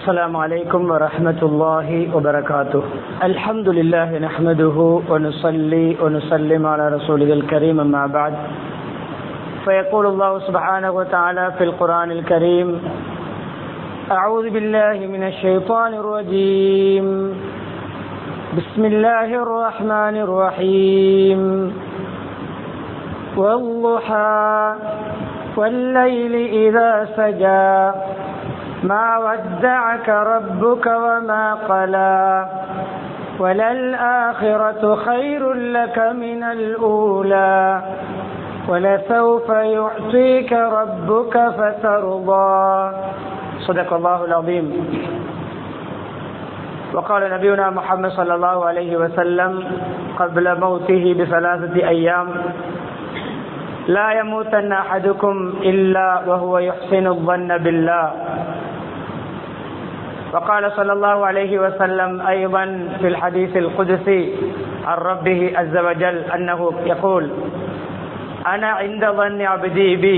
السلام عليكم ورحمة الله وبركاته الحمد لله نحمده ونصلي ونسلم على رسوله الكريم أما بعد فيقول الله سبحانه وتعالى في القرآن الكريم أعوذ بالله من الشيطان الرجيم بسم الله الرحمن الرحيم والضحى والليل إذا سجى ما ودعك ربك وما قلى وللآخرة خير لك من الأولى ولسوف يعطيك ربك فترضى صدق الله العظيم وقال نبينا محمد صلى الله عليه وسلم قبل موته بثلاثة أيام لا يموتن أحدكم إلا وهو يحسن الظن بالله وقال صلى الله عليه وسلم أيضا في الحديث القدسي عن ربه عز وجل أنه يقول أنا عند ظن عبدي بي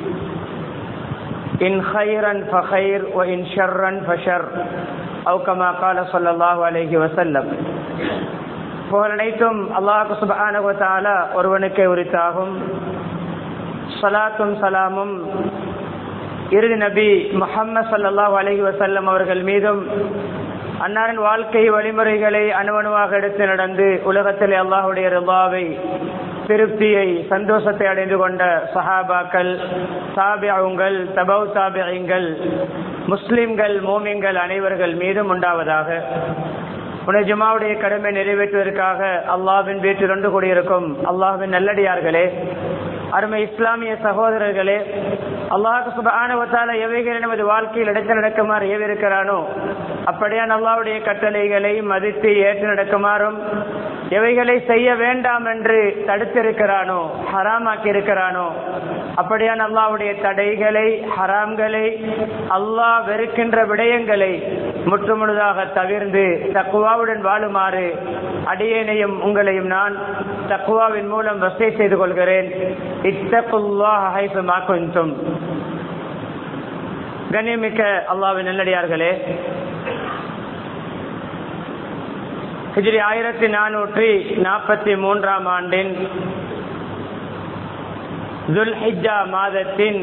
إن خيرا فخير وإن شرا فشر أو كما قال صلى الله عليه وسلم புகழ் அனைத்தும் அல்லாஹு சுபஹானஹு தஆலா ஒருவனுக்கே உரித்தாகும் சலாத்தும் சலாமும் இறுதி நபி முஹம்மது சல்லாஹூ அலஹி வசல்லம் அவர்கள் மீதும் அன்னாரின் வாழ்க்கை வழிமுறைகளை அணுவணுவாக எடுத்து நடந்து உலகத்தில் அல்லாஹுடைய ரிபாவை திருப்தியை சந்தோஷத்தை அடைந்து கொண்ட சஹாபாக்கள் தாபியாவுங்கள் தபவ் தாபியங்கள் முஸ்லிம்கள் மோமிங்கள் அனைவர்கள் மீதும் உண்டாவதாக உன ஜுமாவுடைய கடமை நிறைவேற்றுவதற்காக அல்லாவின் வீட்டில் ஒன்று கூடியிருக்கும் அல்லாஹின் நல்லடியார்களே அருமை இஸ்லாமிய சகோதரர்களே அல்லாஹு சுபானுவத்தால எவைகள் நமது வாழ்க்கையில் எடுத்து நடக்குமாறு ஏவிருக்கிறானோ அப்படியான் அல்லாவுடைய கட்டளைகளை மதித்து ஏற்று நடக்குமாறும் எவைகளை செய்ய வேண்டாம் என்று தடுத்திருக்கிறானோ ஹராமாக்கி இருக்கிறானோ அப்படியான் அல்லாவுடைய தடைகளை ஹராம்களை அல்லாஹ் வெறுக்கின்ற விடயங்களை முற்றுமுழுதாக தவிர்ந்து தக்குவாவுடன் வாழுமாறு அடியேனையும் உங்களையும் நான் தக்குவாவின் மூலம் வசதி செய்து கொள்கிறேன் இத்தகுல்லாஹும் கண்ணியமிக்க அல்லாவின் நல்லடியார்களே ஹிஜ்ரி ஆயிரத்தி நானூற்றி நாற்பத்தி மூன்றாம் ஆண்டின் துல்ஹிஜா மாதத்தின்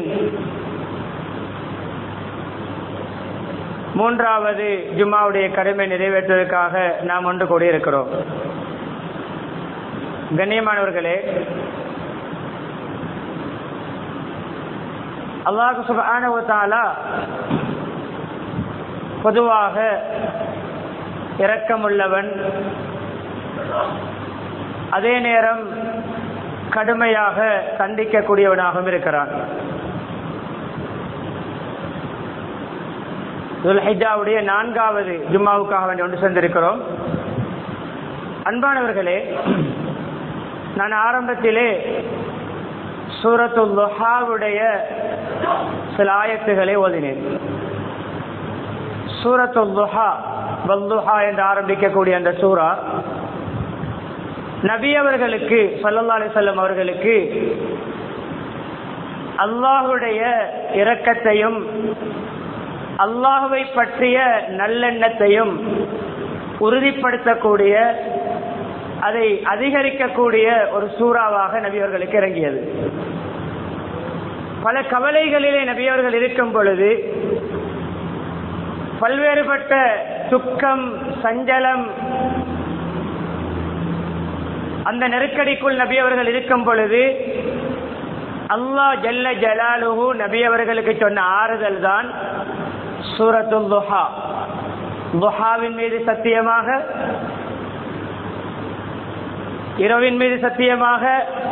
மூன்றாவது ஜுமாவுடைய கடமை நிறைவேற்றுவதற்காக நாம் ஒன்று கூடியிருக்கிறோம் கண்ணியமானவர்களே அல்லாஹு சுபானுவத்தாலா பொதுவாக இரக்கமுள்ளவன் அதே நேரம் கடுமையாக தண்டிக்கக்கூடியவனாகவும் இருக்கிறான் துல்ஹிஜாவுடைய நான்காவது ஜும்மாவுக்காக வேண்டி ஒன்று சேர்ந்திருக்கிறோம் அன்பானவர்களே நான் ஆரம்பத்திலே சூரத்துல் லுஹாவுடைய சில ஆயத்துகளை ஓதினேன் சூரத்துல் லுஹா வல்லுஹா என்று ஆரம்பிக்கக்கூடிய அந்த சூரா நபி அவர்களுக்கு சல்லல்லா அலிசல்லம் அவர்களுக்கு அல்லாஹுடைய இரக்கத்தையும் அல்லாஹுவை பற்றிய நல்லெண்ணத்தையும் உறுதிப்படுத்தக்கூடிய அதை அதிகரிக்கக்கூடிய ஒரு சூறாவாக நபியவர்களுக்கு இறங்கியது பல கவலைகளிலே நபியவர்கள் இருக்கும் பொழுது பல்வேறுபட்ட துக்கம் சஞ்சலம் அந்த நெருக்கடிக்குள் நபி அவர்கள் இருக்கும் பொழுது அல்லாஹ் ஜல்ல ஜலாலுஹு நபி அவர்களுக்கு சொன்ன ஆறுதல் தான் சூரத்துல் துஹா துஹாவின் மீது சத்தியமாக இரவின் மீது சத்தியமாக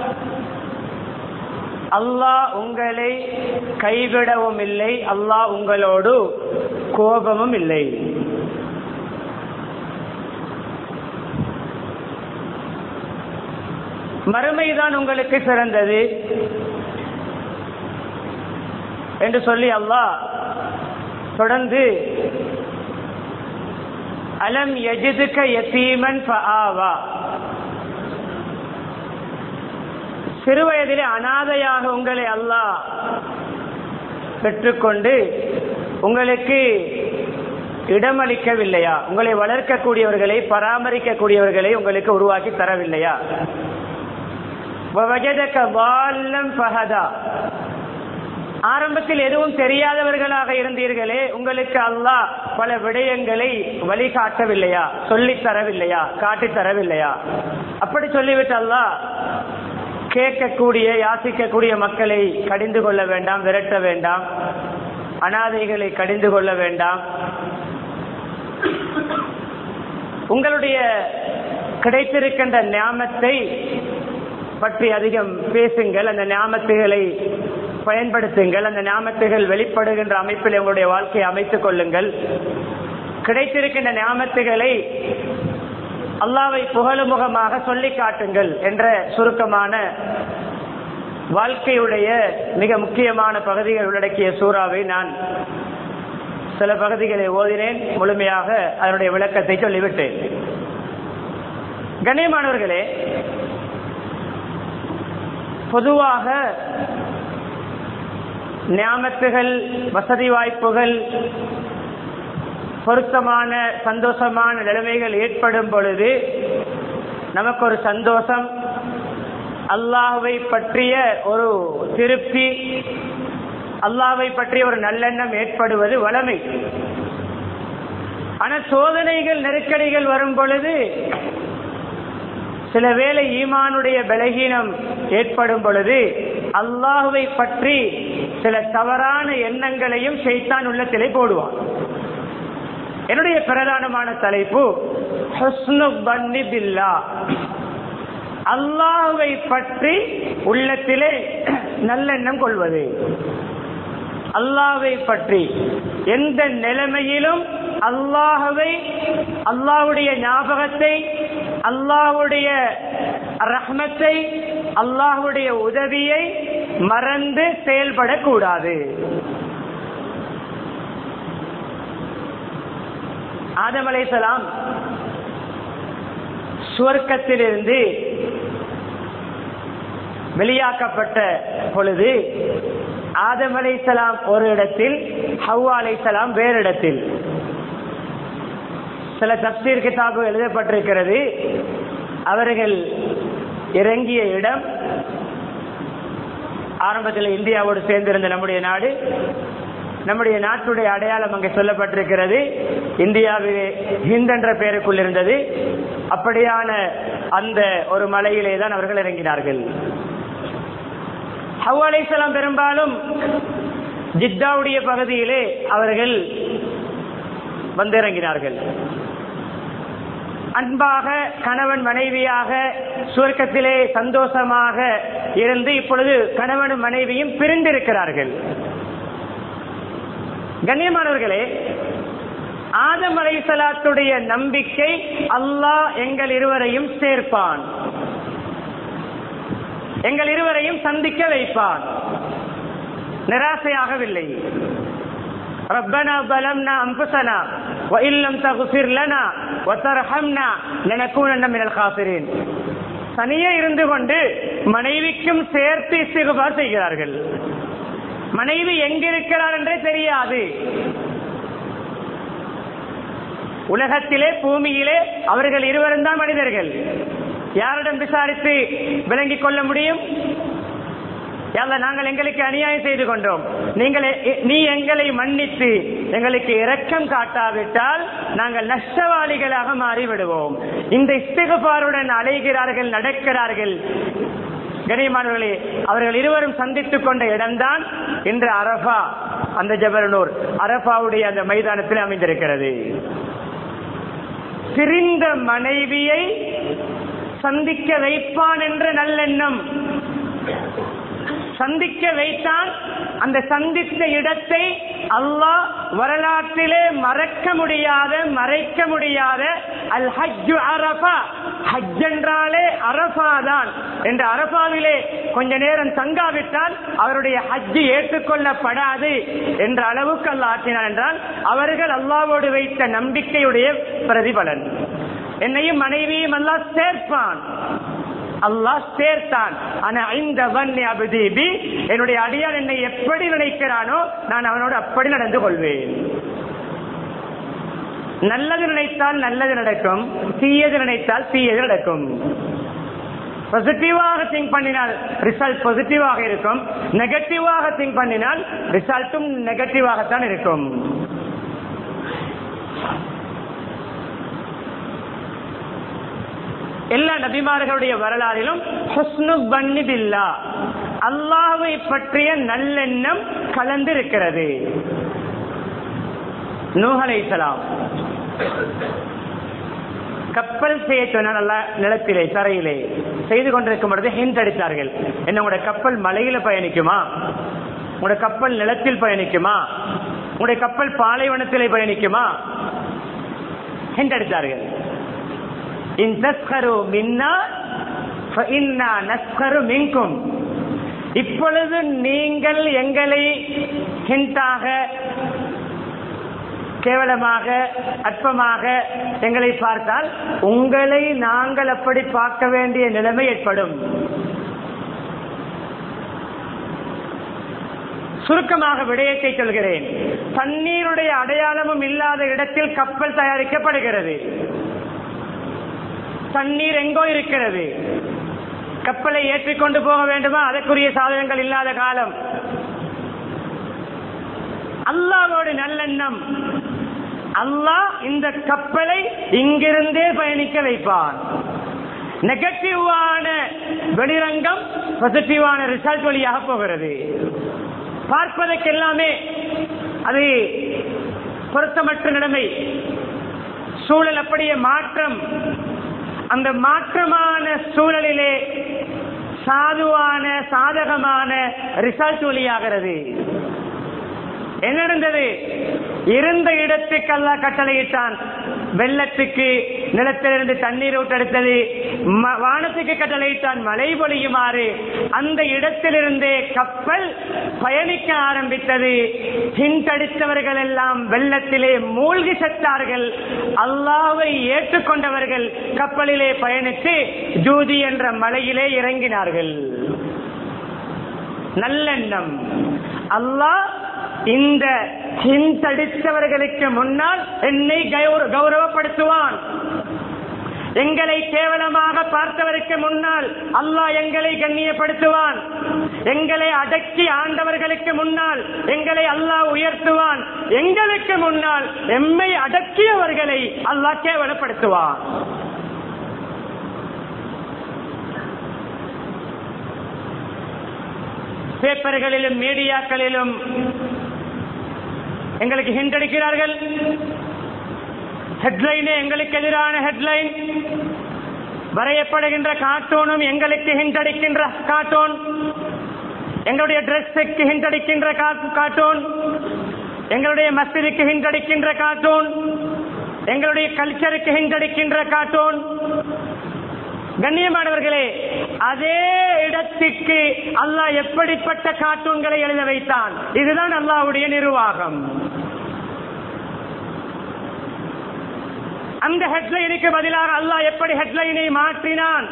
அல்லாஹ் உங்களை கைவிடவும் இல்லை அல்லாஹ் உங்களோடு கோபமும் இல்லை மறுமைதான் உங்களுக்கு சிறந்தது என்று சொல்லி அல்லாஹ் தொடர்ந்து அலம் எஜிதுக்க யசீமன் ஃபஆவா சிறுவயதிலே அனாதையாக உங்களை அல்லாஹ் பெற்றுக்கொண்டு உங்களுக்கு இடமளிக்கவில்லையா உங்களை வளர்க்கக்கூடியவர்களை பராமரிக்கக்கூடியவர்களை உங்களுக்கு உருவாக்கி தரவில்லையா وَوَجَدَكَ ضَالًّا فَهَدَى ஆரம்பத்தில் எதுவும் தெரியாதவர்களாக இருந்தீர்களே உங்களுக்கு அல்லாஹ் பல விடயங்களை வழிகாட்டவில்லையா சொல்லித் தரவில்லையா காட்டித் தரவில்லையா அப்படி சொல்லிவிட்டு அல்லாஹ் கேட்கக்கூடிய யாசிக்கக்கூடிய மக்களை கடிந்து கொள்ள வேண்டாம் விரட்ட வேண்டாம் அனாதைகளை கடிந்து கொள்ள வேண்டாம் உங்களுடைய கிடைத்திருக்கின்ற ஞாமத்தை பற்றி அதிகம் பேசுங்கள் அந்த ஞாமத்துகளை பயன்படுத்துங்கள் அந்த ஞாமத்துகள் வெளிப்படுகின்ற அமைப்பில் உங்களுடைய வாழ்க்கையை அமைத்துக் கொள்ளுங்கள் கிடைத்திருக்கின்ற ஞாமத்துகளை அல்லாவை புகழுமுகமாக சொல்லி காட்டுங்கள் என்ற சுருக்கமான வாழ்க்கையுடைய மிக முக்கியமான பகுதிகள் உள்ளடக்கிய சூறாவை நான் சில பகுதிகளை ஓதினேன் முழுமையாக அதனுடைய விளக்கத்தை சொல்லிவிட்டேன் கண்ணியமானவர்களே பொதுவாக ஞாபகத்துகள் வசதி வாய்ப்புகள் பொருத்தமான சந்தோஷமான நிலைமைகள் ஏற்படும் பொழுது நமக்கு ஒரு சந்தோஷம் அல்லாஹுவை பற்றிய ஒரு திருப்தி அல்லாஹ்வை பற்றிய ஒரு நல்லெண்ணம் ஏற்படுவது வளமை ஆனால் சோதனைகள் நெருக்கடிகள் வரும் பொழுது சில வேளை ஈமானுடைய பலகீனம் ஏற்படும் பொழுது அல்லாஹுவை பற்றி சில தவறான எண்ணங்களையும் செய்தான் உள்ளத்திலே போடுவான் என்னுடைய பிரதானமான தலைப்பு ஹுஸ்னு பன்னி பில்லா அல்லாஹுவை பற்றி உள்ளத்திலே நல்லெண்ணம் கொள்வது அல்லாஹ்வை பற்றி எந்த நிலைமையிலும் அல்லாஹுவை அல்லாஹ்வுடைய ஞாபகத்தை அல்லாஹ்வுடைய ரஹ்மத்தை அல்லாஹ்வுடைய உதவியை மறந்து செயல்படக்கூடாது ஆதம் அலைசலாம் சுவர்க்கத்திலிருந்து வெளியாக்கப்பட்ட பொழுது ஆதம் அலைசலாம் ஒரு இடத்தில் ஹவ்வா அலைசலாம் வேறு இடத்தில் சில தப்சீர் கிதாபு எழுதப்பட்டிருக்கிறது அவர்கள் இறங்கிய இடம் ஆரம்பத்தில் இந்தியாவோடு சேர்ந்திருந்த நம்முடைய நாடு நம்முடைய நாட்டுடைய அடையாளம் அங்கே சொல்லப்பட்டிருக்கிறது இந்தியாவிலே ஹிந்த் என்ற பெயருக்குள் இருந்தது அப்படியான அந்த ஒரு மலையிலே தான் அவர்கள் இறங்கினார்கள் ஹவ்வா அலைசலாம் பெரும்பாலும் ஜித்தாவுடைய பகுதியிலே அவர்கள் வந்திறங்கினார்கள் அன்பாக கணவன் மனைவியாக சுவர்க்கத்திலே சந்தோஷமாக இருந்து இப்பொழுது கணவனும் மனைவியும் பிரிந்திருக்கிறார்கள் கண்ணியமானவர்களே ஆதம் அலைசலாத்துடைய நம்பிக்கை அல்லாஹ் எங்கள் இருவரையும் சேர்ப்பான் எங்கள் இருவரையும் சந்திக்க வைப்பான் நிராசையாகவில்லை ربنا ظلمنا أنفسنا وإن لم تغفر لنا وترحمنا لنكونن من الخاسرين தனியே இருந்து கொண்டு மனைவிக்கும் சேர்த்து இஸ்திகுபார் செய்கிறார்கள் மனைவி எங்கிருக்கிறார் என்றே தெரியாது உலகத்திலே பூமியிலே அவர்கள் இருவரும் தான் மனிதர்கள் யாரிடம் விசாரித்து விளங்கிக் கொள்ள முடியும் யாழ்லா நாங்கள் எங்களுக்கு அநியாயம் செய்து கொண்டோம் நீங்கள் நீ எங்களை மன்னித்து எங்களுக்கு இரக்கம் காட்டாவிட்டால் நாங்கள் நஷ்டவாளிகளாக மாறிவிடுவோம் இந்த இஸ்திகபாருடன் அலைகிறார்கள் நடக்கிறார்கள் கனியமானவர்களே அவர்கள் இருவரும் சந்தித்துக் கொண்ட இடம்தான் இன்று அரபா அந்த ஜபரனூர் அரபாவுடைய அந்த மைதானத்தில் அமைந்திருக்கிறது பிரிந்த மனைவியை சந்திக்க வைப்பான் என்ற நல்லெண்ணம் சந்திக்க வைத்தான் அந்த சந்தித்த இடத்தை அல்லாஹ் வரலாற்றிலே மறக்க முடியாத மறைக்க முடியாத அல் ஹஜ் அரபா ஹஜ் என்றாலே அரபா தான் என்ற அரபாவிலே கொஞ்ச நேரம் தங்காவிட்டால் அவருடைய ஹஜ் ஏற்றுக்கொள்ளப்படாது என்ற அளவுக்கு அல்லாஹ் ஆற்றினார் என்றால் அவர்கள் அல்லாவோடு வைத்த நம்பிக்கையுடைய பிரதிபலன் என்னையும் மனைவியும் அல்லாஹ் சேர்ப்பான் அல்லாஹ் சேர்த்தான் ஆனா இந்த வன்னி அபிதீபி என்னுடைய அடியான் என்னை எப்படி நினைக்கிறானோ நான் அவனோடு அப்படி நடந்து கொள்வேன் நல்லது நினைத்தால் நல்லது நடக்கும் தீயது நினைத்தால் தீயது நடக்கும் பாசிட்டிவாக திங்க் பண்ணினால் ரிசல்ட் பாசிட்டிவாக இருக்கும் நெகட்டிவாக திங்க் பண்ணினால் ரிசல்ட்டும் நெகட்டிவாகத்தான் இருக்கும் எல்லா நபிமார்களுடைய வரலாறிலும் ஹுஸ்னு பன்னி பில்லா அல்லாஹ்வை பற்றிய நல்லெண்ணம் கலந்திருக்கிறது நூஹ் அலைஹிஸ்ஸலாம் கப்பல் செய்ய சொன்னால் நல்லா நிலத்திலே தரையிலே செய்து கொண்டிருக்கும் பொழுது ஹிண்ட் அடித்தார்கள் என்ன உங்களுடைய கப்பல் மலையில பயணிக்குமா உங்களுடைய கப்பல் நிலத்தில் பயணிக்குமா உங்களுடைய கப்பல் பாலைவனத்திலே பயணிக்குமா ஹிண்ட் அடித்தார்கள் இன் தஸ்கரு மின்னா ஃபஇன்னா நஸ்கரு மின்கும் இப்பொழுது நீங்கள் எங்களை ஹிண்டாக கேவலமாக அற்பமாக எங்களை பார்த்தால் உங்களை நாங்கள் அப்படி பார்க்க வேண்டிய நிலைமை ஏற்படும் சுருக்கமாக விடயத்தை சொல்கிறேன் தண்ணீருடைய அடையாளமும் இல்லாத இடத்தில் கப்பல் தயாரிக்கப்படுகிறது தண்ணீர் எங்கோ இருக்கிறது கப்பலை ஏற்றிக்கொண்டு போக வேண்டுமா அதற்குரிய சாதனங்கள் இல்லாத காலம் அல்லாவோடு நல்லெண்ணம் அல்லாஹ் இந்த கப்பலை இங்கிருந்தே பயணிக்க வைப்பான் நெகட்டிவான வெளிரங்கம் பாசிட்டிவான ரிசல்ட் வழியாக போகிறது பார்ப்பதற்கு எல்லாமே அது பொருத்தமற்ற நிலைமை சூழல் அப்படியே மாற்றம் அந்த மாற்றமான சூழலிலே சாதுவான சாதகமான ரிசல்ட் வெளியாகிறது என்ன நடந்தது இருந்த இடத்துக்கு அல்ல கட்டளையிட்டான் வெள்ளத்துக்கு நிலத்திலிருந்து தண்ணீர் ஊட்டெடுத்தது ம- வானத்துக்கு கட்டளையிட்டான் மழை பொழியுமாறு அந்த இடத்திலிருந்தே கப்பல் பயணிக்க ஆரம்பித்தது பின்தடித்தவர்கள் எல்லாம் வெள்ளத்திலே மூழ்கி செத்தார்கள் அல்லாவை ஏற்றுக்கொண்டவர்கள் கப்பலிலே பயணித்து ஜூதி என்ற மலையிலே இறங்கினார்கள் நல்லெண்ணம் அல்லாஹ் இந்த ஹிந்தடித்தவர்களுக்கு முன்னால் என்னை கௌர- கௌரவப்படுத்துவான் எங்களை கேவலமாக பார்த்தவருக்கு முன்னால் அல்லாஹ் எங்களை கண்ணியப்படுத்துவான் எங்களை அடக்கி ஆண்டவர்களுக்கு முன்னால் எங்களை அல்லாஹ் உயர்த்துவான் எங்களுக்கு முன்னால் எம்மை அடக்கியவர்களை அல்லாஹ் கேவலப்படுத்துவான் பேப்பர்களிலும் மீடியாக்களிலும் எங்களுக்கு ஹிண்ட் அடிக்கிறார்கள் ஹெட்லைனே எங்களுக்கு எதிரான ஹெட்லைன் வரையப்படுகின்ற கார்ட்டூனும் எங்களுக்கு ஹிண்ட் அடிக்கின்ற கார்ட்டூன் எங்களுடைய டிரெஸ்ஸுக்கு ஹிண்ட் அடிக்கின்ற கார்ட்டூன் எங்களுடைய மஸ்ஜிதுக்கு ஹிண்ட் அடிக்கின்ற கார்ட்டூன் எங்களுடைய கல்ச்சருக்கு ஹிண்ட் அடிக்கின்ற கார்ட்டூன் கண்ணியமானவர்களே அதே இடத்துக்கு அல்லாஹ் எப்படிப்பட்ட கார்ட்டூன்களை எழுத வைத்தான் இதுதான் அல்லாஹ்வுடைய நிர்வாகம் அந்த ஹெட்லைனுக்கு பதிலாக அல்லாஹ் எப்படி ஹெட்லைனை மாற்றினான்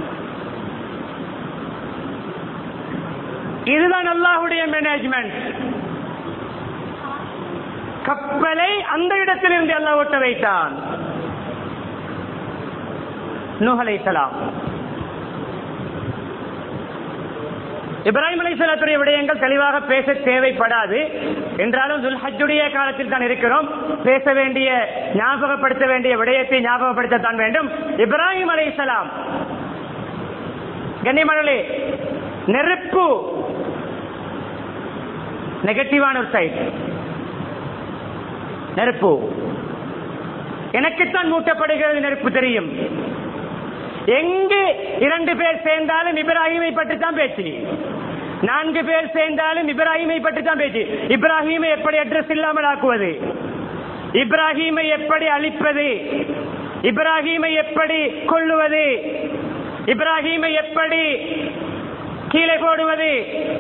இதுதான் அல்லாஹ்வுடைய மேனேஜ்மெண்ட் கப்பலை அந்த இடத்திலிருந்து அல்லாஹ் ஓட்ட வைத்தான் நூஹ் அலைஹிஸ்ஸலாம் இப்ராஹிம் அலைஹிஸ்ஸலாத்துடைய விடயங்கள் தெளிவாக பேச தேவைப்படாது என்றாலும் துல்ஹஜ்ஜுடைய காலத்தில் தான் இருக்கிறோம் பேச வேண்டிய ஞாபகப்படுத்த வேண்டிய விடயத்தை ஞாபகப்படுத்தத்தான் வேண்டும் இப்ராஹிம் அலைஹிஸ்ஸலாம் கண்ணியமானே நெருப்பு நெகட்டிவான ஒரு சைட் நெருப்பு எனக்குத்தான் மூட்டப்படுகிறது நெருப்பு தெரியும் எங்கு இரண்டு பேர் சேர்ந்தாலும் இப்ராஹிமை பற்றி தான் பேச்சு நான்கு பேர் சேர்ந்தாலும் இப்ராஹிமை பற்றி தான் பேச்சு இப்ராஹிமை எப்படி அட்ரஸ் இல்லாமல் ஆக்குவது இப்ராஹிமை எப்படி அழிப்பது இப்ராஹிமை எப்படி கொள்ளுவது இப்ராஹிமை எப்படி கீழே போடுவது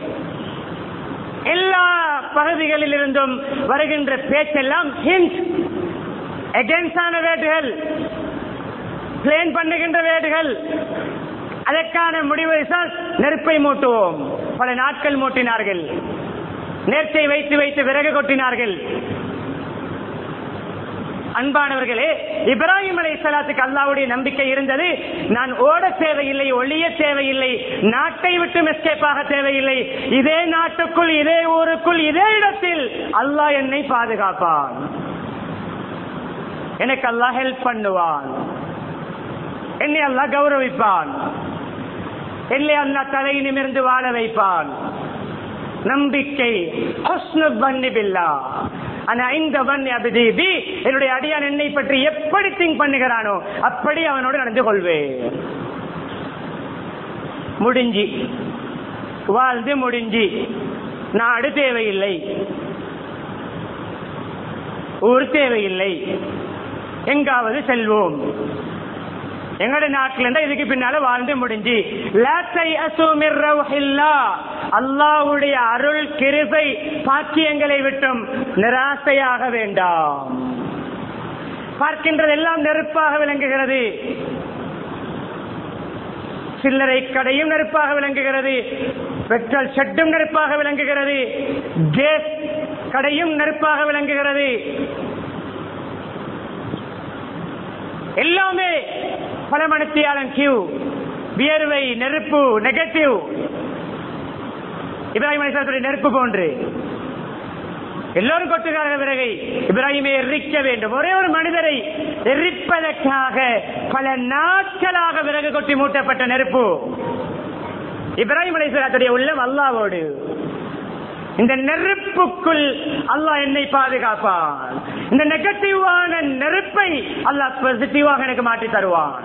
எல்லா பகுதிகளில் இருந்தும் வருகின்ற பேச்செல்லாம் ஹிண்ட் எகென்ஸ்டான வேட்டுகள் பிளேன் பண்ணுகின்ற வேடுகள் அதற்கான முடிவு ரிசல்ட் நெருப்பை மூட்டுவோம் பல நாட்கள் மூட்டினார்கள் நேர்ச்சை வைத்து வைத்து விறகு கொட்டினார்கள் அன்பானவர்களே இப்ராஹிம் அலை சலாத்துக்கு அல்லாவுடைய நம்பிக்கை இருந்தது நான் ஓட தேவையில்லை ஒளிய தேவையில்லை நாட்டை விட்டு எஸ்கேப்பாக தேவையில்லை இதே நாட்டுக்குள் இதே ஊருக்குள் இதே இடத்தில் அல்லாஹ் என்னை பாதுகாப்பான் எனக்கு அல்லாஹ் ஹெல்ப் பண்ணுவான் என்னை அல்லாஹ் கௌரவிப்பான் என்னை அல்லாஹ் தலை நிமிர்ந்து வாழ வைப்பான் நம்பிக்கை ஹுஸ்னு பன்னி பில்லா ஆனா இந்த பன்னி அபிதி பி என்னுடைய அடியான் என்னை பற்றி எப்படி திங்க் பண்ணுகிறானோ அப்படி அவனோடு நடந்து கொள்வேன் முடிஞ்சி வாழ்ந்து முடிஞ்சி நாடு தேவையில்லை ஊர் தேவையில்லை எங்காவது செல்வோம் எங்களுடைய நாட்டில இருந்தா இதுக்கு பின்னால வாழ்ந்து முடிஞ்சு லாத்தை அசுமிர் ரவுஹில்லா அல்லாஹ்வுடைய அருள் கிருபை பாக்கியங்களை விட்டும் நிராசையாக வேண்டாம் பார்க்கின்றதெல்லாம் நெருப்பாக விளங்குகிறது சில்லறை கடையும் நெருப்பாக விளங்குகிறது பெட்ரோல் ஷெட்டும் நெருப்பாக விளங்குகிறது கேஸ் கடையும் நெருப்பாக விளங்குகிறது எல்லாமே பல மணித்தியாளன் கியூ வியர்வை நெருப்பு நெகட்டிவ் இப்ராஹிம் அலிஸ்லாத்துடைய நெருப்பு போன்று எல்லோரும் கொட்டுகிறார்கள் விறகை இப்ராஹிமை எரிக்க வேண்டும் ஒரே ஒரு மனிதரை எரிப்பதற்காக பல நாட்களாக விறகு கொட்டி மூட்டப்பட்ட நெருப்பு இப்ராஹிம் அலிஸ்லாத்துடைய உள்ளம் அல்லாவோடு இந்த நெருப்புக்குள் அல்லாஹ் என்னை பாதுகாப்பான் இந்த நெகட்டிவான நெருப்பை அல்லாஹ் பாசிட்டிவாக எனக்கு மாற்றி தருவான்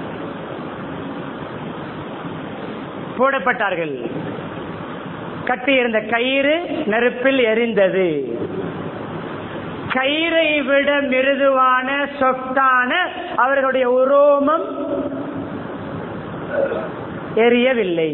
போடப்பட்டார்கள் கட்டியிருந்த கயிறு நெருப்பில் எரிந்தது கயிறை விட மிருதுவான சொத்தான அவர்களுடைய உரோமம் எரியவில்லை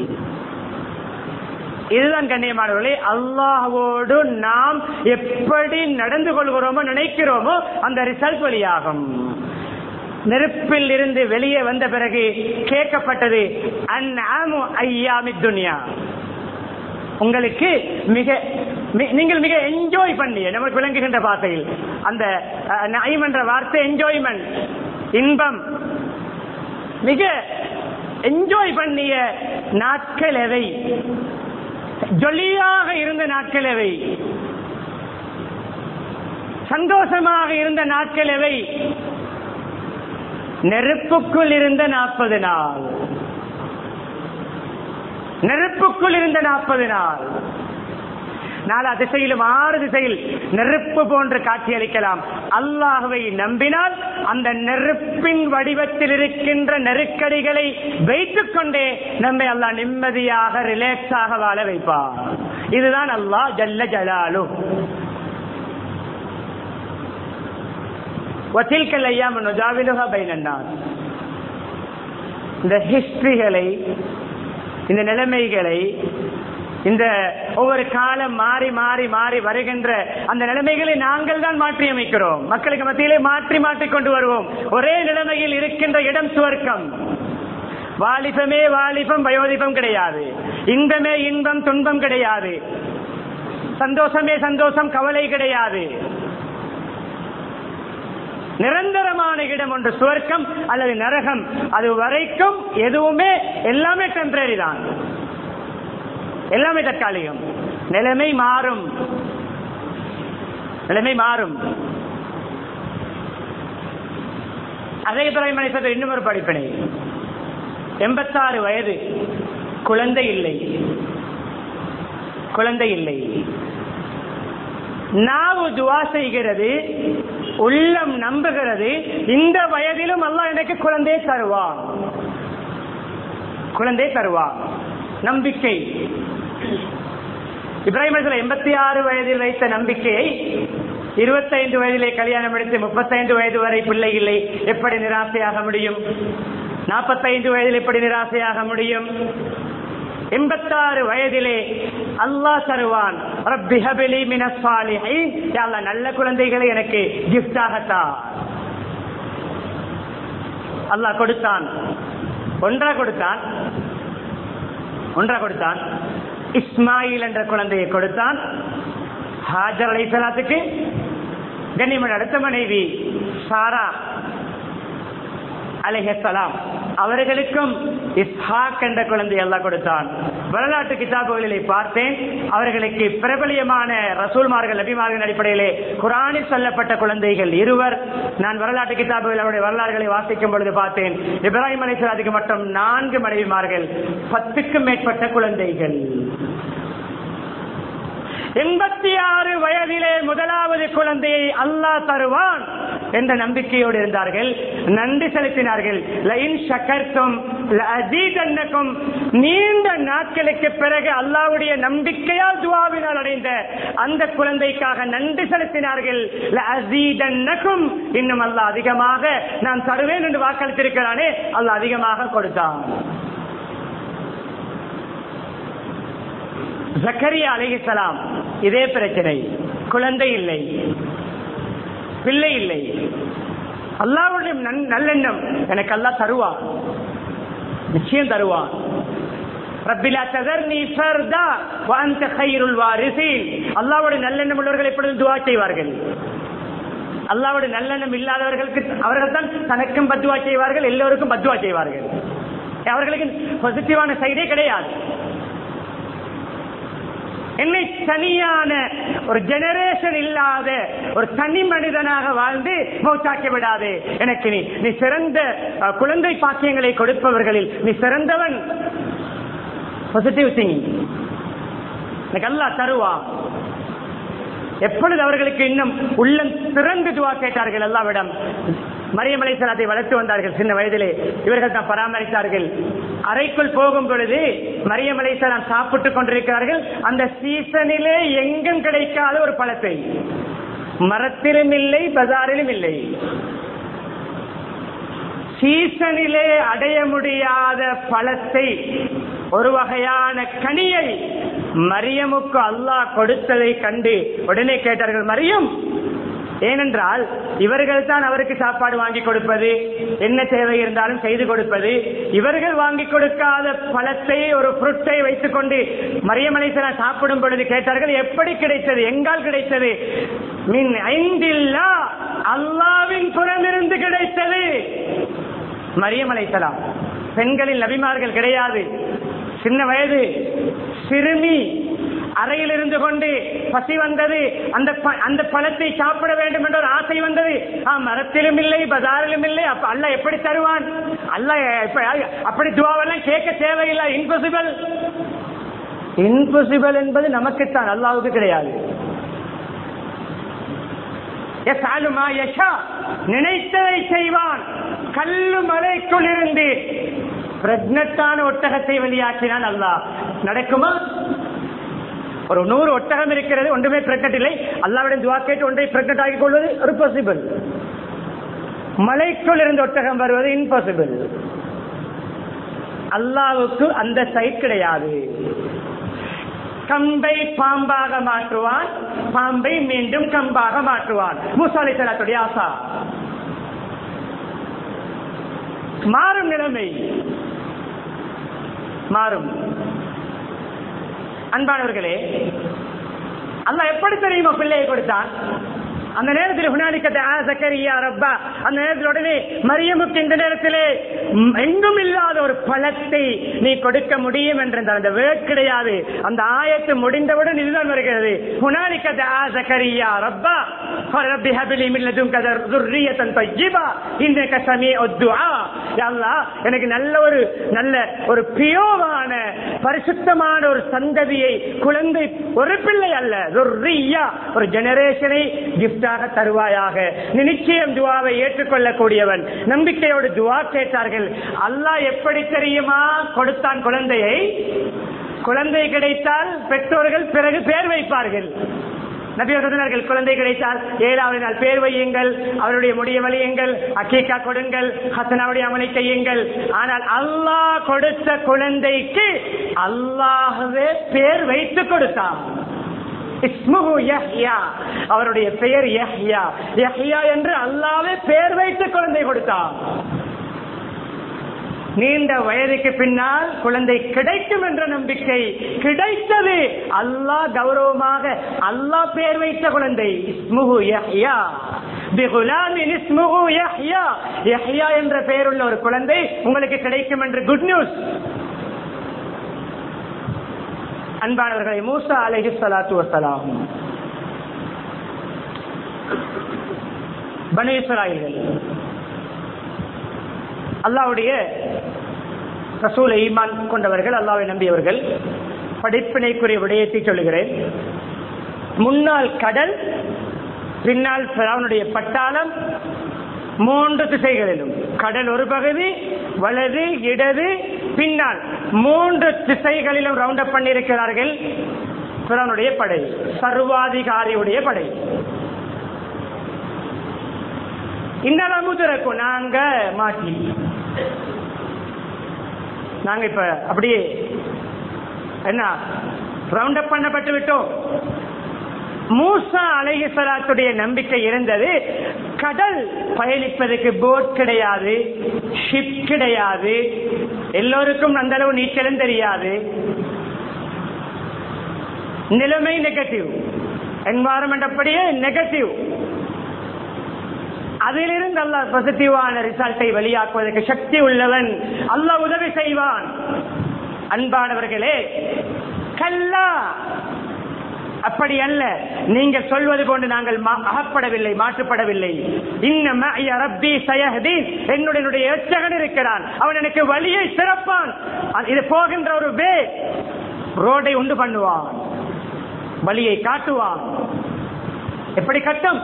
இதுதான் கண்ணியமானவர்களே அல்லாஹோடு நாம் எப்படி நடந்து கொள்கிறோமோ நினைக்கிறோமோ அந்த ரிசல்ட் வெளியாகும் நெருப்பில் இருந்து வெளியே வந்த பிறகு கேட்கப்பட்டது அந்நாமு ஐயாமி துனியா உங்களுக்கு மிக மி- நீங்கள் மிக என்ஜாய் பண்ணிய நமக்கு விளங்குகின்ற வார்த்தையில் அந்த அஹ், நைம் என்ற வார்த்தை என்ஜாய்மெண்ட் இன்பம் மிக என்ஜாய் பண்ணிய நாட்கள் எவை ஜொலியாக இருந்த நாட்கள் எவை சந்தோஷமாக இருந்த நாட்கள் எவை நெருப்புக்குள் இருந்த நாற்பது நாள் நெருப்புக்குள் இருந்த நாற்பது நாள் நாலா திசையிலும் ஆறு திசையில் நெருப்பு போன்று காட்சி அளிக்கலாம் அல்லாஹுவை நம்பினால் அந்த நெருப்பின் வடிவத்தில் இருக்கின்ற நெருக்கடிகளை வைத்துக் கொண்டே நம்மை அல்லாஹ் நிம்மதியாக ரிலாக்ஸாக வாழ வைப்பார் இதுதான் அல்லாஹ் ஜல்ல ஜலாலு வத்தில்கல் ஐயாம் நுஜாவிலுகா பைனன்னார் இந்த ஹிஸ்டரிகளை இந்த நிலைமைகளை இந்த ஒவ்வொரு காலம் மாறி மாறி மாறி வருகின்ற அந்த நிலைமைகளை நாங்கள் தான் மாற்றி அமைக்கிறோம் மக்களுக்கு மத்தியிலே மாற்றி மாற்றி கொண்டு வருவோம் ஒரே நிலைமையில் இருக்கின்ற இடம் சுவர்க்கம் வாலிபமே வாலிபம் வயோதிபம் கிடையாது இன்பமே இன்பம் துன்பம் கிடையாது சந்தோஷமே சந்தோஷம் கவலை கிடையாது நிரந்தரமான இடம் ஒன்று சுவர்க்கம் அல்லது நரகம் அது வரைக்கும் எதுவுமே எல்லாமே டெம்பரரி தான் எல்லாமே தற்காலிகம் நிலைமை மாறும் நிலைமை மாறும் அதே தலைமனை சொல்ற இன்னும் ஒரு படிப்பினை எண்பத்தாறு வயது குழந்தை இல்லை குழந்தை இல்லை நாவு துவா செய்கிறது உள்ளம் நம்புகிறது இந்த வயதிலும் அல்லாஹ் எனக்கு குழந்தை தருவான் குழந்தை தருவான் நம்பிக்கை இப்ராஹிம் அலிஸ்லாம் எண்பத்தி ஆறு வயதில் வைத்த நம்பிக்கையை இருபத்தைந்து வயதிலே கல்யாணம் எடுத்து முப்பத்தைந்து வயது வரை பிள்ளை இல்லை எப்படி நிராசையாக முடியும் நாற்பத்தைந்து வயதில் எப்படி நிராசையாக முடியும் எண்பத்தாறு வயதிலே அல்லாஹ் தருவான் ரப்பி ஹபிலி மினஸ் சாலிஹீன். யா அல்லாஹ், நல்ல குழந்தைகளை எனக்கு கிஃப்டாகத்தா அல்லாஹ் கொடுத்தான் ஒன்றா கொடுத்தான் ஒன்றா கொடுத்தான் இஸ்மாயில் என்ற குழந்தையை கொடுத்தான் ஹாஜர் அலைசலாத்துக்கு கண்ணியமன் அடுத்த மனைவி சாரா அலைஹலாம் அவர்களுக்கும் இஸ்ஹாக் என்ற குழந்தை எல்லாம் கொடுத்தான் வரலாற்று கிதாபுகளிலே பார்த்தேன் அவர்களுக்கு பிரபலியமான ரசூல்மார்கள் நபிமார்கள் அடிப்படையிலே குரானில் சொல்லப்பட்ட குழந்தைகள் இருவர் நான் வரலாற்று கிதாபுகள் அவருடைய வரலாறுகளை வாசிக்கும் பொழுது பார்த்தேன் இப்ராஹிம் அலிஸ்லாத்துக்கு மட்டும் நான்கு மனைவிமார்கள் பத்துக்கும் மேற்பட்ட குழந்தைகள் எண்பத்தி ஆறு வயதிலே முதலாவது குழந்தையை அல்லாஹ் தருவான் என்ற நம்பிக்கையோடு இருந்தார்கள் நன்றி செலுத்தினார்கள் லைன் ஷக்கர்த்தும் அஜீதன்னக்கும் நீண்ட நாட்களுக்கு பிறகு அல்லாவுடைய நம்பிக்கையால் துவாவினால் அடைந்த அந்த குழந்தைக்காக நன்றி செலுத்தினார்கள் அசீதன்னக்கும் இன்னும் அல்லாஹ் அதிகமாக நான் தருவேன் என்று வாக்களித்திருக்கிறானே அல்லாஹ் அதிகமாக கொடுத்தான் ஜக்கரியா அலிஹலாம் இதே பிரச்சனை குழந்தை இல்லை பிள்ளை இல்லை அல்லாவுடைய நல்லெண்ணம் எனக்கு அல்லா தருவான் நிச்சயம் தருவான் அல்லாவுடைய நல்லெண்ணம் உள்ளவர்கள் எப்பொழுதும் துவா செய்வார்கள் அல்லாவுடைய நல்லெண்ணம் இல்லாதவர்களுக்கு அவர்கள் தான் தனக்கும் பத்துவா செய்வார்கள் எல்லோருக்கும் பத்துவா செய்வார்கள் அவர்களுக்கு பாசிட்டிவான சைடே கிடையாது என்னை தனியான ஒரு ஜெனரேஷன் இல்லாத ஒரு தனி மனிதனாக வாழ்ந்து மௌத்தாக்கி விடாது எனக்கு நீ நீ சிறந்த குழந்தை பாக்கியங்களை கொடுப்பவர்களில் நீ சிறந்தவன் பாசிட்டிவ் திங்கிங் எனக்கு அல்லா தருவா எப்பொழுது அவர்களுக்கு இன்னும் உள்ளம் திறந்து துவா கேட்டார்கள் எல்லாவிடம் மரியம் அலைசலாத்தை வளர்த்து வந்தார்கள் சின்ன வயதிலே இவர்கள் தான் பராமரித்தார்கள் அறைக்குள் போகும் பொழுது மரியம் அலைசலாம் சாப்பிட்டுக் கொண்டிருக்கிறார்கள் அந்த சீசனிலே எங்கும் கிடைக்காத ஒரு பழத்தை மரத்திலும் இல்லை பஜாரிலும் இல்லை சீசனிலே அடைய முடியாத பழத்தை ஒரு வகையான கனியை மரியமுக்கு அல்லாஹ் கொடுத்ததை கண்டு உடனே கேட்டார்கள் மரியம் ஏனென்றால் இவர்கள் தான் அவருக்கு சாப்பாடு வாங்கி கொடுப்பது என்ன தேவை இருந்தாலும் செய்து கொடுப்பது இவர்கள் வாங்கி கொடுக்காத பழத்தை ஒரு புருட்டை வைத்துக் கொண்டு மரியமலைசனா சாப்பிடும் பொழுது கேட்டார்கள் எப்படி கிடைத்தது எங்கால் கிடைத்தது மின் ஐந்தில்லா அல்லாவின் புறமிருந்து கிடைத்தது மரியமலைசலாம் பெண்களில் நபிமார்கள் கிடையாது சின்ன வயது சிறுமி அறையில் இருந்து கொண்டு பசி வந்தது அந்த அந்த பழத்தை சாப்பிட வேண்டும் என்ற ஒரு ஆசை வந்தது மரத்திலும் இல்லை பஜாரிலும் இல்லை அல்ல எப்படி தருவான் அல்ல அப்படி துவாவெல்லாம் கேட்க தேவையில்லை இன்பாசிபிள் இன்பாசிபிள் என்பது நமக்குத்தான் அல்லாவுக்கு கிடையாது நினைத்ததை செய்வான் கல்லு மலைக்குள் இருந்து பிரெக்னட்டான ஒட்டகத்தை வெளியாக்கினான் அல்லாஹ் நடக்குமா ஒரு நூறு ஒட்டகம் இருக்கிறது ஒன்றுமே பிரெக்னட் இல்லை அல்லாவிடம் துவா கேட்டு ஒன்றை பிரெக்னட் ஆகிக் கொள்வது ஒரு பாசிபிள் மலைக்குள் இருந்து ஒட்டகம் வருவது இம்பாசிபிள் அல்லாவுக்கு அந்த சைட் கிடையாது கம்பை பாம்பாக மாற்றுவான் பாம்பை மீண்டும் கம்பாக மாற்றுவான் மூசாலை சலாத்துடைய ஆசா மாறும் நிலைமை மாறும் அன்பானவர்களே அல்ல எப்படி தெரியுமா பிள்ளையை கொடுத்தான் அந்த நேரத்தில் ஹுனாலிக்கத்தை ஆ சக்கரியா ரப்பா அந்த நேரத்தில் உடனே மரியமுக்கு இந்த நேரத்திலே ம், எங்கும் இல்லாத ஒரு பழத்தை நீ கொடுக்க முடியும் என்ற அந்த- அந்த வேர்ட் கிடையாது அந்த ஆயத்து முடிந்தவுடன் இதுதான் வருகிறது ஹுனாலிக்கத்தை ஆ சக்கரியா ரப்பா ரப்பி ஹபிலி மில்லதும் கதர் துர்ரியத்தன் தொய்யிபா இன்னைக்கு சமீ ஒத்துஆ அல்லாஹ் எனக்கு நல்ல ஒரு நல்ல ஒரு பியோவான பரிசுத்தமான ஒரு சந்ததியை குழந்தை ஒரு பிள்ளை அல்ல துர்ரியா ஒரு ஜெனரேஷனை கிஃப்டாக தருவாயாக நீ நிச்சயம் துவாவை ஏற்றுக்கொள்ளக்கூடியவன் நம்பிக்கையோடு துவா கேட்டார்கள் அல்லாஹ் எப்படி தெரியுமா கொடுத்தான் குழந்தையை குழந்தை கிடைத்தால் பெற்றோர்கள் பிறகு பேர் வைப்பார்கள் நபியர்கள் சொன்னார்கள் குழந்தை கிடைத்தால் ஏழாவது நாள் பேர் வையுங்கள் அவருடைய முடிய வலியுங்கள் அக்கீக்கா கொடுங்கள் ஹசனாவுடைய அமலை செய்யுங்கள் ஆனால் அல்லாஹ் கொடுத்த குழந்தைக்கு அல்லாஹ்வே பேர் வைத்து கொடுத்தான் இஸ்முஹு யஹ்யா அவருடைய பெயர் யஹ்யா யஹ்யா என்று அல்லாவே பேர் வைத்து குழந்தை கொடுத்தான் நீண்ட வயதுக்கு பின்னால் குழந்தை கிடைக்கும் என்ற நம்பிக்கை கிடைத்தது அல்லாஹ் கௌரவமாக அல்லாஹ் பேர் வைத்த குழந்தை இஸ்முஹு யஹ்யா பிகுலாமின் இஸ்முஹு யஹ்யா யஹ்யா என்ற பெயருள்ள ஒரு குழந்தை உங்களுக்கு கிடைக்கும் என்று குட் நியூஸ் அன்பானவர்களை மூசா அலைஹி ஸலாத்து வஸலாம் பனு இஸ்ராயல்கள் அல்லாவுடைய ரசூலை ஈமான் கொண்டவர்கள் அல்லாவை நம்பியவர்கள் படிப்பினைக்குரிய விடயத்தை சொல்லுகிறேன் முன்னாள் கடல் பின்னால் பிராவனுடைய பட்டாளம் மூன்று திசைகளிலும் கடல் ஒரு பகுதி வலது இடது பின்னால் மூன்று திசைகளிலும் ரவுண்ட் அப் பண்ணியிருக்கிறார்கள் பிராவனுடைய படை சர்வாதிகாரியுடைய படை இன்னமுதிரக்கும் நாங்க மாட்டி நாங்க இப்ப அப்படியே என்ன ரவுண்ட் அப் பண்ணப்பட்டு விட்டோம் மூசா அலைஹிஸ்வலாத்துடைய நம்பிக்கை இருந்தது கடல் பயணிப்பதற்கு போட் கிடையாது ஷிப் கிடையாது எல்லோருக்கும் அந்த அளவு நீச்சலும் தெரியாது நிலைமை நெகட்டிவ் என்வாரன்மெண்ட் அப்படியே நெகட்டிவ் அதிலிருந்து அல்லாஹ் பாசிட்டிவான ரிசல்ட்டை வெளியாக்குவதற்கு சக்தி உள்ளவன் அல்லாஹ் உதவி செய்வான் அன்பானவர்களே கல்லா அப்படி அல்ல நீங்கள் சொல்வது போன்று நாங்கள் மா- அகப்படவில்லை மாற்றுப்படவில்லை இன்னம ரப்பி சயஹதீன் என்னுடைய என்னுடைய எச்சகன் இருக்கிறான் அவன் எனக்கு வழியை சிறப்பான் அது- இது போகின்ற ஒரு வே ரோடை உண்டு பண்ணுவான் வழியை காட்டுவான் எப்படி கட்டும்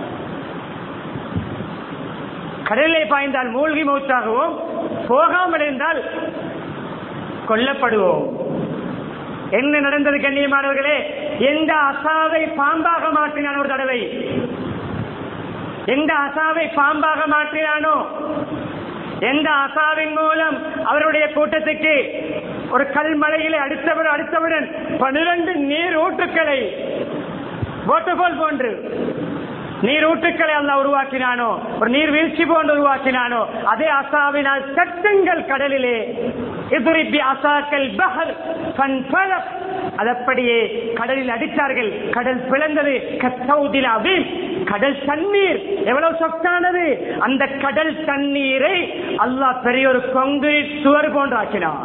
கடலிலே பாய்ந்தால் மூழ்கி மூச்சாகவும் போகாமல் இருந்தால் கொல்லப்படுவோம் என்ன நடந்தது கண்ணியமானவர்களே எந்த அசாவை பாம்பாக மாற்றினான் ஒரு தடவை எந்த அசாவை பாம்பாக மாற்றினானோ எந்த அசாவின் மூலம் அவருடைய கூட்டத்துக்கு ஒரு கல்மலையிலே அடுத்தவர் அடுத்தவுடன் பனிரெண்டு நீர் ஊற்றுக்களை வாட்டர்ஃபால் போன்று நீர் ஊற்றுக்களை அல்லாஹ் உருவாக்கினானோ ஒரு நீர் வீழ்ச்சி போன்று உருவாக்கினானோ அதே அசாவினால் சட்டங்கள் கடலிலே எதிரிப்பி அசாக்கள் பஹர் ஃபன்பலக். அதப்படியே கடலில் அடித்தார்கள் கடல் பிளந்தது கத்தௌதில் அபீம் கடல் தண்ணீர் எவ்வளவு சொத்தானது அந்த கடல் தண்ணீரை அல்லாஹ் பெரிய ஒரு கொங்கிரீட் சுவர் போன்று ஆக்கினான்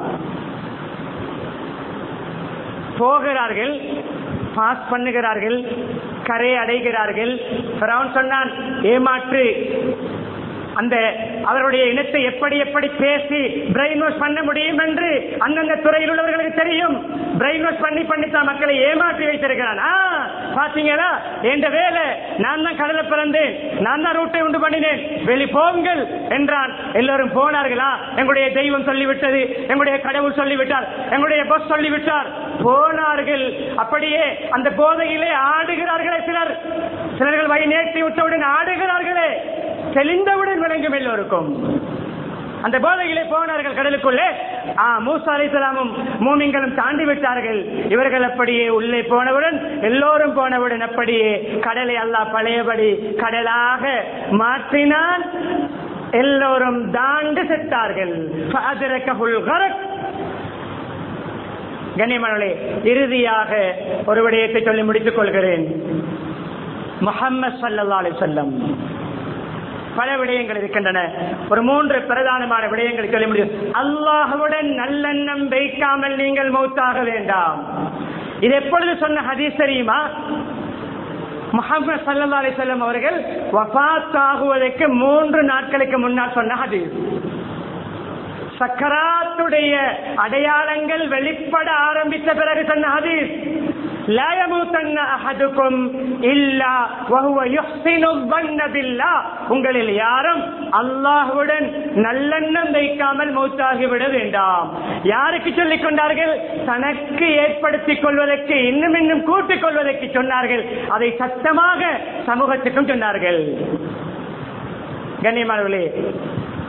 போகிறார்கள் பாஸ் பண்ணுகிறார்கள் கரை அடைகிறார்கள் ஃபிரௌன் சொன்னான் ஏமாற்று அந்த அவருடைய இனத்தை எப்படி எப்படி பேசி பிரெயின் வாஷ் பண்ண முடியும் என்று அந்தந்த துறையில் உள்ளவர்களுக்கு தெரியும் பிரெயின் வாஷ் பண்ணி பண்ணித்தான் மக்களை ஏமாற்றி வைத்திருக்கிறான் ஆ, பாத்தீங்களா என்ற வேலை நான் தான் கடலை பிறந்தேன் நான் தான் ரூட்டை உண்டு பண்ணினேன் வெளி போங்கள் என்றான் எல்லோரும் போனார்களா எங்களுடைய தெய்வம் சொல்லிவிட்டது எங்களுடைய கடவுள் சொல்லிவிட்டார் எங்களுடைய பஸ் சொல்லிவிட்டார் போனார்கள் அப்படியே அந்த போதையிலே ஆடுகிறார்களே சிலர் சிலர்கள் வழி நேர்த்தி விட்டவுடன் ஆடுகிறார்களே தெளிந்தவுடன் விளங்கும் எல்லோருக்கும் அந்த போதையிலே போனார்கள் கடலுக்குள்ளே ஆ, மூசா அலைஹிஸ்ஸலாமும் மூமிங்களும் தாண்டி விட்டார்கள் இவர்கள் அப்படியே உள்ளே போனவுடன் எல்லோரும் போனவுடன் அப்படியே கடலை அல்லாஹ் பழையபடி கடலாக மாற்றினான் எல்லோரும் தாண்டு செத்தார்கள் ஃபஅதரகஹுல் கரக். கண்ணியமானவர்களே இறுதியாக ஒரு விடயத்தை சொல்லி முடித்துக் கொள்கிறேன் முஹம்மது ஸல்லல்லாஹு அலைஹி வஸல்லம் பல விடயங்கள் இருக்கின்றன ஒரு மூன்று பிரதானமான விடயங்களை சொல்ல முடியும் அல்லாஹுடன் நல்லெண்ணம் வைக்காமல் நீங்கள் மௌத்தாக வேண்டாம் இது எப்பொழுது சொன்ன ஹதீஸ் தெரியுமா முகமது சல்லா அலிசல்லம் அவர்கள் வஃத் ஆகுவதற்கு மூன்று நாட்களுக்கு முன்னால் சொன்ன ஹதீஸ் சக்கராத்துடைய அடையாளங்கள் வெளிப்பட ஆரம்பித்த பிறகு சொன்ன ஹதீஸ் لا يموتن أحدكم إلا وهو يحسن الظن بالله உங்களில் யாரும் அல்லாஹ்வுடன் நல்லெண்ணம் வைக்காமல் மௌத்தாகிவிட வேண்டாம் யாருக்கு சொல்லிக் கொண்டார்கள் தனக்கு ஏற்படுத்திக் கொள்வதற்கு இன்னும் இன்னும் கூட்டிக் கொள்வதற்கு சொன்னார்கள் அதை சத்தமாக சமூகத்துக்கும் சொன்னார்கள் கண்ணியமானவர்களே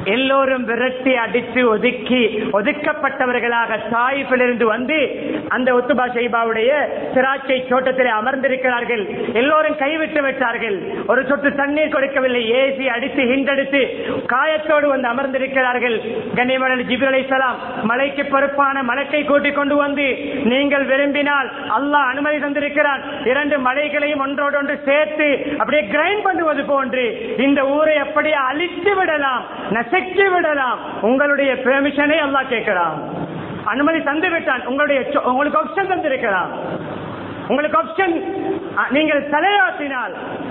எல்லோரும் விரட்டி அடித்து ஒதுக்கி ஒதுக்கப்பட்டவர்களாக தாயிப்பிலிருந்து வந்து அந்த ஒத்துபா ஷைபாவுடைய திராட்சை தோட்டத்தில் அமர்ந்திருக்கிறார்கள் எல்லோரும் கைவிட்டு விட்டார்கள் ஒரு சொட்டு தண்ணீர் கொடுக்கவில்லை ஏசி அடித்து ஹிண்டடித்து காயத்தோடு வந்து அமர்ந்திருக்கிறார்கள் கண்ணியமான ஜிபிர் அலைஹிஸ்ஸலாம் மலைக்கு பொறுப்பான மலக்கை கூட்டிக் கொண்டு வந்து நீங்கள் விரும்பினால் அல்லாஹ் அனுமதி தந்திருக்கிறான் இரண்டு மலைகளையும் ஒன்றோடு ஒன்று சேர்த்து அப்படியே கிரைண்ட் பண்ணுவது போன்று இந்த ஊரை அப்படியே அழித்து விடலாம் நசுக்கி விடலாம் உங்களுடைய பெர்மிஷனை அல்லாஹ் கேட்கிறான் அனுமதி தந்து விட்டான் உங்களுடைய cho- உங்களுக்கு ஆப்ஷன் தந்திருக்கிறான் உங்களுக்கு ஆப்ஷன் நீங்கள் தலையாட்டினால்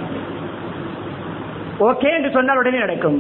ஓகே என்று சொன்னால் உடனே நடக்கும்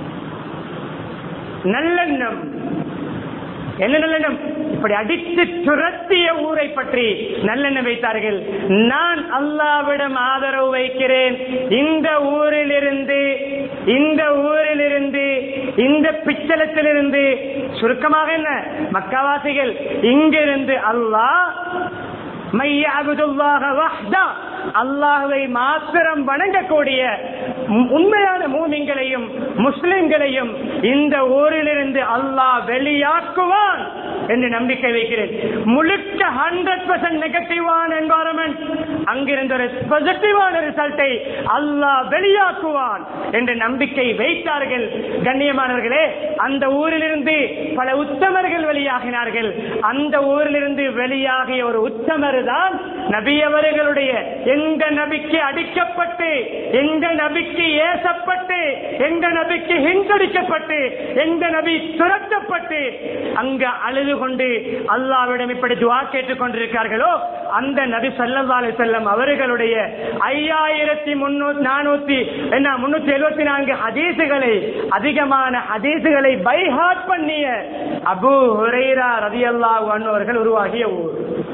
நல்லெண்ணம் என்ன நல்லெண்ணம் இப்படி அடித்து துரத்திய ஊரை பற்றி நல்லெண்ணம் வைத்தார்கள் நான் அல்லாவிடம் ஆதரவு வைக்கிறேன் இந்த ஊரிலிருந்து இந்த ஊரிலிருந்து இந்த பிச்சலத்திலிருந்து சுருக்கமாக என்ன மக்காவாசிகள் இங்கிருந்து அல்லாஹ் மையபுதுல்லாஹ வஹ்தா அல்லாஹுவை மாத்திரம் வணங்கக்கூடிய உம்- உண்மையான மூமிங்களையும் முஸ்லிம்களையும் இந்த ஊரிலிருந்து அல்லாஹ் வெளியாக்குவான் என்று நம்பிக்கை வைக்கிறேன் முழுக்க ஹண்ட்ரட் பர்சன்ட் நெகட்டிவான என்வாரன்மெண்ட் அங்கிருந்து ஒரு பாசிட்டிவான ரிசல்ட்டை அல்லாஹ் வெளியாக்குவான் என்ற நம்பிக்கை வைத்தார்கள் கண்ணியமானவர்களே அந்த ஊரிலிருந்து பல உத்தமர்கள் வெளியாகினார்கள் அந்த ஊரிலிருந்து வெளியாகிய ஒரு உத்தமர் தான் நபி அவர்களுடைய எந்த நபிக்கு அடிக்கப்பட்டு எந்த நபிக்கு ஏசப்பட்டு எந்த நபிக்கு ஹிங்கடிக்கப்பட்டு எந்த நபி துரத்தப்பட்டு அங்க அழுது கொண்டு அல்லாவிடம் இப்படி துவா கேட்டுக் கொண்டிருக்கிறார்களோ அந்த நபி ஸல்லல்லாஹு அலைஹி வஸல்லம் அவர்களுடைய ஐயாயிரத்தி முன்னூத்தி நானூத்தி என்ன முன்னூத்தி எழுபத்தி நான்கு ஹதீசுகளை அதிகமான ஹதீசுகளை பைஹாட் பண்ணிய அபு ஹுரைரா ரதியல்லாஹு அன்ஹு அவர்கள் உருவாகிய ஊர்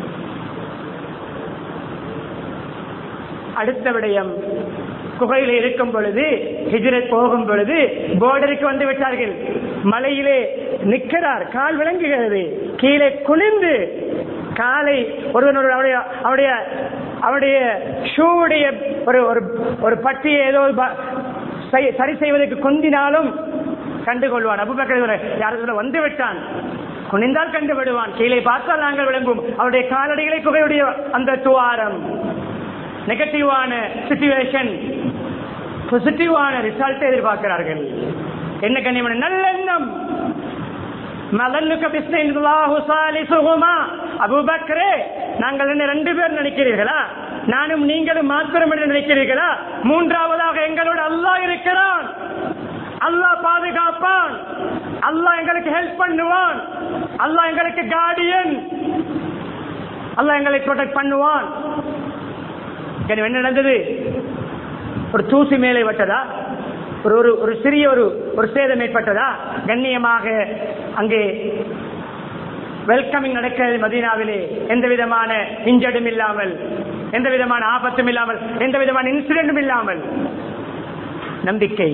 அடுத்த விடயம் குகையில இருக்கும் பொழுது ஹிஜ்ரத் போகும் பொழுது போர்டருக்கு வந்து விட்டார்கள் மலையிலே நிற்கிறார் கால் விளங்குகிறது கீழே குனிந்து காலை ஒருவன் ஒரு அவருடைய அவருடைய அவருடைய ஷூவுடைய ஒரு ஒரு ஒரு பட்டியை ஏதோ ப- செய்- சரி செய்வதற்கு குந்தினாலும் கண்டுகொள்வான் அபுபக்கர் யாரும் வந்து விட்டான் குனிந்தால் கண்டு விடுவான் கீழே பார்த்தால் நாங்கள் விளங்குவோம் அவருடைய காலடிகளை குகையுடைய அந்த துவாரம் நெகட்டிவான சிச்சுவேஷன் பாசிட்டிவான ரிசல்ட் எதிர்பார்க்கிறார்கள் என்ன கண்ணியமான நல்லெண்ணம் மலன்னுக்க பிஸ்னில்லாஹு சாலிசுஹுமா அபூபக்கரே நாங்கள் என்ன ரெண்டு பேர் நினைக்கிறீர்களா நானும் நீங்களும் மாத்திரம் என்று நினைக்கிறீர்களா மூன்றாவதாக எங்களோட அல்லாஹ் இருக்கிறான் அல்லாஹ் பாதுகாப்பான் அல்லாஹ் எங்களுக்கு ஹெல்ப் பண்ணுவான் அல்லாஹ் எங்களுக்கு கார்டியன் அல்லாஹ் எங்களை ப்ரொடெக்ட் பண்ணுவான் என்ன நடந்தது ஒரு தூசி மேலே வட்டதா ஒரு ஒரு ஒரு சிறிய ஒரு ஒரு சேதம் ஏற்பட்டதா கண்ணியமாக அங்கே வெல்கமிங் நடக்கிறது மதீனாவிலே எந்த விதமான இன்ஜர்டும் இல்லாமல் எந்த விதமான ஆபத்தும் இல்லாமல் எந்த விதமான இன்சிடென்டும் இல்லாமல் நம்பிக்கை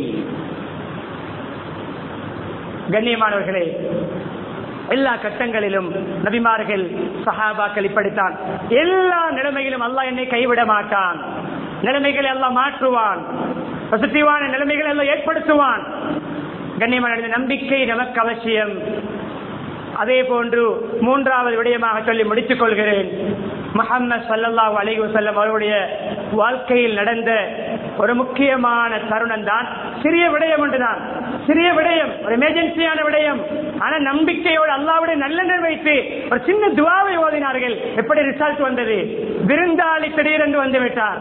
கண்ணியமானவர்களே எல்லா கட்டங்களிலும் நபிமார்கள் சஹாபாக்கள் இப்படித்தான் எல்லா நிலைமையிலும் அல்லாஹ் என்னை கைவிட மாட்டான் நிலைமைகளை எல்லாம் மாற்றுவான் பாசிட்டிவான நிலைமைகளை எல்லாம் ஏற்படுத்துவான் கண்ணியமான இந்த நம்பிக்கை நமக்கு அவசியம் அதே போன்று மூன்றாவது விடயமாக சொல்லி முடித்துக் கொள்கிறேன் முஹம்மது ஸல்லல்லாஹு அலைஹி வஸல்லம் அவருடைய வாழ்க்கையில் நடந்த ஒரு முக்கியமான தருணம் தான் சிறிய விடயம் ஒன்றுதான் சிறிய விடயம் ஒரு எமர்ஜென்சியான விடயம் ஆனா நம்பிக்கையோடு அல்லாவுடைய நல்லெண்ணம் வைத்து ஒரு சின்ன துவாவை ஓதினார்கள் எப்படி ரிசல்ட் வந்தது விருந்தாளி திடீரென்று வந்து விட்டார்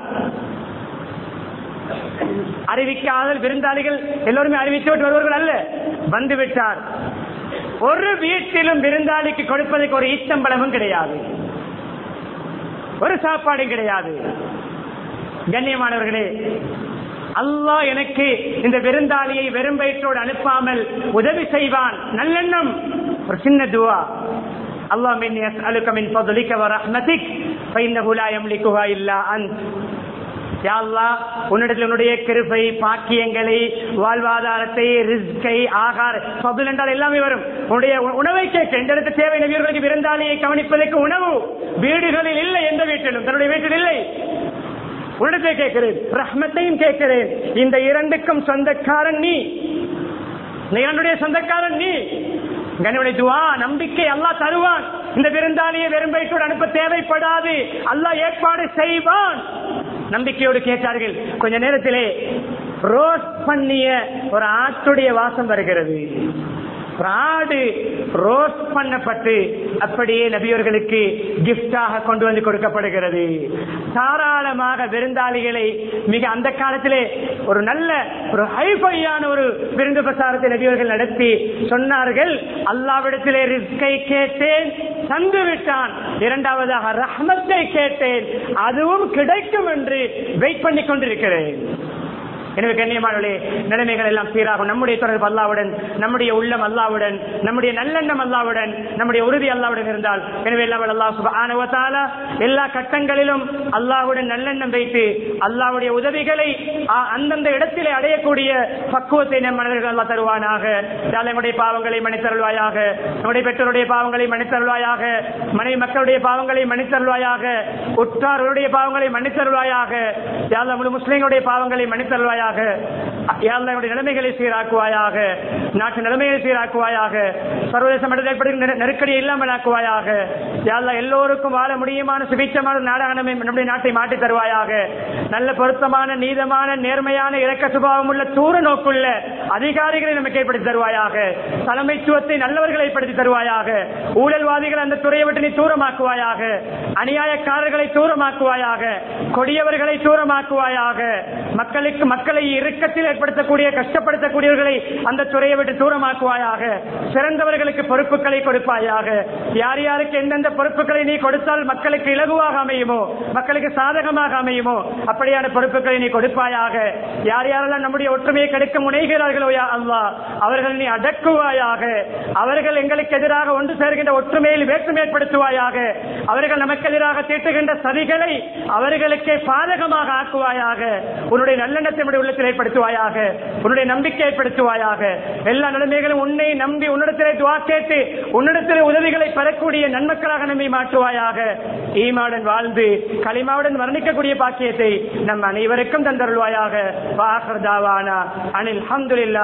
அறிவிக்காத விருந்தாளிகள் எல்லோருமே அறிவித்து விட்டு வருவார்கள் அல்ல வந்து விட்டார் ஒரு வீட்டிலும் விருந்தாளிக்கு கொடுப்பதற்கு ஒரு ஈச்சம்பளமும் கிடையாது ஒரு சாப்பாடும் கிடையாது கண்ணியமானவர்களே அல்லாஹ் எனக்கு இந்த விருந்தாளியை வெறும் வயிற்றோடு அனுப்பாமல் உதவி செய்வான் நல்லெண்ணம் ஒரு சின்ன துவா அல்லாஹ் மின் அலுக்க மின் பதுலிக்க வ ரஹ்மதிக் ஃபைன்னஹு லா யம்லிகுஹா இல்லா அன்த் யா அல்லாஹ் உன்னிடத்தில் உன்னுடைய கிருபை பாக்கியங்களை வாழ்வாதாரத்தை ரிஸ்கை ஆகார பதுல் என்றால் எல்லாமே வரும் உன்னுடைய உ- உணவை கேட்க இந்த இடத்து தேவை நபியர்களுக்கு விருந்தாளியை கவனிப்பதற்கு உணவு வீடுகளில் இல்லை எந்த வீட்டிலும் தன்னுடைய வீட்டில் இல்லை உன்னிடத்தை கேட்கிறேன் ரஹ்மத்தையும் கேட்கிறேன் இந்த இரண்டுக்கும் சொந்தக்காரன் நீ நீ என்னுடைய சொந்தக்காரன் நீ கனிவனை துவா நம்பிக்கை அல்லாஹ் தருவான் இந்த விருந்தாளியை வெறும் வயிற்றோடு அனுப்ப தேவைப்படாது அல்லாஹ் ஏற்பாடு செய்வான் நம்பிக்கையோடு கேட்டார்கள் கொஞ்ச நேரத்திலே ரோஸ் பண்ணிய ஒரு ஆட்டுடைய வாசம் வருகிறது ஒரு ஆடு ரோஸ் பண்ணப்பட்டு அப்படியே நபியவர்களுக்கு கிஃப்டாக கொண்டு வந்து கொடுக்கப்படுகிறது தாராளமாக விருந்தாளிகளை மிக அந்த காலத்திலே ஒரு நல்ல ஒரு ஹைஃபையான ஒரு விருந்து பிரசாரத்தை நபியவர்கள் நடத்தி சொன்னார்கள் அல்லாவிடத்திலே ரிஸ்கை கேட்டேன் தந்து விட்டான் இரண்டாவதாக ரஹ்மத்தை கேட்டேன் அதுவும் கிடைக்கும் என்று வெயிட் பண்ணி கொண்டிருக்கிறேன் எனவே கண்ணியமானவர்களே நிலைமைகள் எல்லாம் சீராகும் நம்முடைய தொடர்பு அல்லாவுடன் நம்முடைய உள்ளம் அல்லாவுடன் நம்முடைய நல்லெண்ணம் அல்லாவுடன் நம்முடைய உறுதி அல்லாவுடன் இருந்தால் எனவே எல்லாம் அல்லாஹ் சுப்ஹானஹு வ தஆலா எல்லா கட்டங்களிலும் அல்லாஹ்வுடன் நல்லெண்ணம் வைத்து அல்லாஹ்வுடைய உதவிகளை அ- அந்தந்த இடத்திலே அடையக்கூடிய பக்குவத்தை நம் மனதில் அல்லாஹ் தருவானாக யாழ் நம்முடைய பாவங்களை மன்னித்தருள்வாயாக நம்முடைய பெற்றோருடைய பாவங்களை மன்னித்தருள்வாயாக மனைவி மக்களுடைய பாவங்களை மன்னித்தருள்வாயாக உற்றார்களுடைய பாவங்களை மன்னித்தருள்வாயாக யாழ் முழு முஸ்லிம்களுடைய பாவங்களை மன்னித்தருள்வாயாக யாழ் நம்முடைய நிலைமைகளை சீராக்குவாயாக நாட்டு நிலைமைகளை சீராக்குவாயாக சர்வதேச மட்டத்தில் ஏற்படுகிற நெரு- நெருக்கடியை இல்லாமல் ஆக்குவாயாக யாழ் எல்லோருக்கும் வாழ முடியுமான சுபிச்சமான நாடாக நம்மை- நம்முடைய நாட்டை மாற்றித் தருவாயாக நல்ல பொருத்தமான நீதமான நேர்மையான இரக்க சுபாவம் உள்ள தூர நோக்குள்ள அதிகாரிகளை நமக்கு ஏற்படுத்தி தருவாயாக தலைமைத்துவத்தை நல்லவர்களை ஏற்படுத்தி தருவாயாக ஊழல்வாதிகள் அந்த துறையை விட்டு நீ தூரமாக்குவாயாக அநியாயக்காரர்களை தூரமாக்குவாயாக கொடியவர்களை தூரமாக்குவாயாக மக்களுக்கு மக்களை இறுக்கத்தில் ஏற்படுத்தக்கூடிய கஷ்டப்படுத்தக்கூடியவர்களை அந்த துறையை விட்டு தூரமாக்குவாயாக சிறந்தவர்களுக்கு பொறுப்புகளை கொடுப்பாயாக யார் யாருக்கு எந்தெந்த பொறுப்புகளை நீ கொடுத்தால் மக்களுக்கு இலகுவாக அமையுமோ மக்களுக்கு சாதகமாக அமையுமோ அப்படியான பொறுப்புகளை நீ கொடுப்பாயாக யார் யாரெல்லாம் நம்முடைய ஒற்றுமையை கெடுக்க முனைகிறார்களோ யா அல்லாஹ் அவர்கள் நீ அடக்குவாயாக அவர்கள் எங்களுக்கு எதிராக ஒன்று சேர்கின்ற ஒற்றுமையில் வேற்றுமை ஏற்படுத்துவாயாக அவர்கள் நமக்கு எதிராக தீட்டுகின்ற சதிகளை அவர்களுக்கு பாதகமாக ஆக்குவாயாக உன்னுடைய நல்லெண்ணத்தை நம்முடைய உள்ளத்தில் ஏற்படுத்துவாயாக உன்னுடைய நம்பிக்கை ஏற்படுத்துவாயாக எல்லா நிலைமைகளும் உன்னை நம்பி உன்னிடத்திலே துவா கேட்டு உன்னிடத்திலே உதவிகளை பெறக்கூடிய நன்மக்களாக நம்மை மாற்றுவாயாக ஈமாவுடன் வாழ்ந்து களிமாவுடன் மரணிக்கக்கூடிய பாக்கியத்தை நம் அனைவருக்கும் தந்தருள்வாயாக வாஹர் தாவானா அனில் அல்ஹம்துலில்லாஹ்